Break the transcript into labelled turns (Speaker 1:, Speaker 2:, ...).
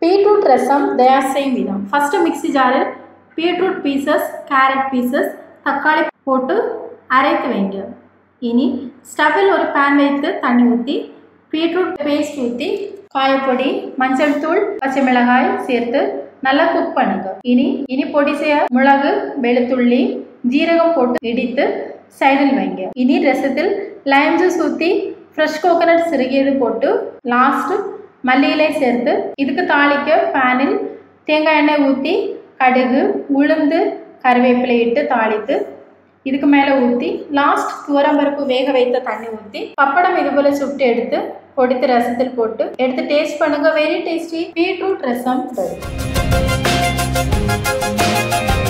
Speaker 1: beetroot ரசம் தயார் செய்யும் விதம் ஃபஸ்ட்டு மிக்ஸி ஜாரில் பீட்ரூட் பீசஸ் கேரட் பீசஸ் தக்காளி போட்டு அரைக்க வைங்க இனி ஸ்டவ்வில் ஒரு பேன் வைத்து தண்ணி ஊற்றி பீட்ரூட் பேஸ்ட் ஊற்றி காயப்பொடி மஞ்சள் தூள் பச்சை மிளகாய் சேர்த்து நல்லா குக் பண்ணுங்க இனி இனி பொடி செய்ய மிளகு வெளுத்துள்ளி ஜீரகம் போட்டு இடித்து சைடில் வைங்க இனி ரசத்தில் லைம் ஜூஸ் ஊற்றி ஃப்ரெஷ் கோகனட் சிறுகியது போட்டு லாஸ்ட்டு மல்லி இலை சேர்த்து இதுக்கு தாளிக்க பேனில் தேங்காய் எண்ணெய் ஊற்றி கடுகு உளுந்து கருவேப்பிலை இட்டு தாளித்து இதுக்கு மேலே ஊற்றி லாஸ்ட் துவரம்பருப்பு வேக வைத்த தண்ணி ஊற்றி பப்படம் இது போல் சுட்டு எடுத்து பொடித்து ரசத்தில் போட்டு எடுத்து டேஸ்ட் பண்ணுங்க very tasty beetroot rasam ready